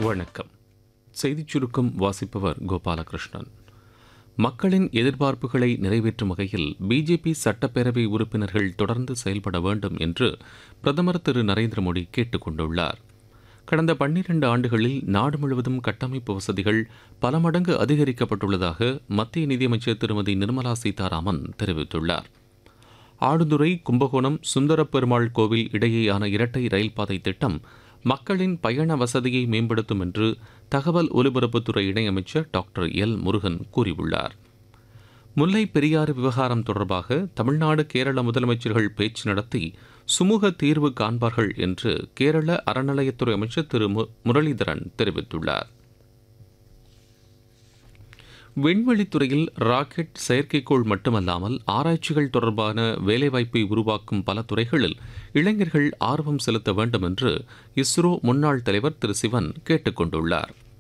வணக்கம் செய்திச் சுருக்கம் வாசிப்பவர் கோபாலகிருஷ்ணன் மக்களின் எதிர்பார்ப்புகளை நிறைவேற்றும் வகையில் பிஜேபி சட்டப்பேரவை உறுப்பினர்கள் தொடர்ந்து செயல்பட வேண்டும் என்று பிரதமர் திரு நரேந்திர மோடி கேட்டுக் கொண்டுள்ளார் கடந்த பன்னிரண்டு ஆண்டுகளில் நாடு முழுவதும் கட்டமைப்பு வசதிகள் பல மடங்கு அதிகரிக்கப்பட்டுள்ளதாக மத்திய நிதியமைச்சர் திருமதி நிர்மலா சீதாராமன் தெரிவித்துள்ளார் ஆடுதுறை கும்பகோணம் சுந்தரப்பெருமாள் கோவில் இடையேயான இரட்டை ரயில் பாதை திட்டம் மக்களின் பயண வசதியை மேம்படுத்தும் என்று தகவல் ஒலிபரப்புத்துறை இணையமைச்சர் டாக்டர் எல் முருகன் கூறியுள்ளார் முல்லை பெரியாறு விவகாரம் தொடர்பாக தமிழ்நாடு கேரள முதலமைச்சர்கள் பேச்சு நடத்தி சுமூக தீர்வு காண்பார்கள் என்று கேரள அறநிலையத்துறை அமைச்சர் திரு மு- முரளிதரன் தெரிவித்துள்ளார் விண்வெளித்துறையில் ராக்கெட் செயற்கைக்கோள் மட்டுமல்லாமல் ஆராய்ச்சிகள் தொடர்பான வேலைவாய்ப்பை உருவாக்கும் பல துறைகளில் இளைஞர்கள் ஆர்வம் செலுத்த வேண்டும் என்று இஸ்ரோ முன்னாள் தலைவர் திரு சிவன் கேட்டுக் கொண்டுள்ளார்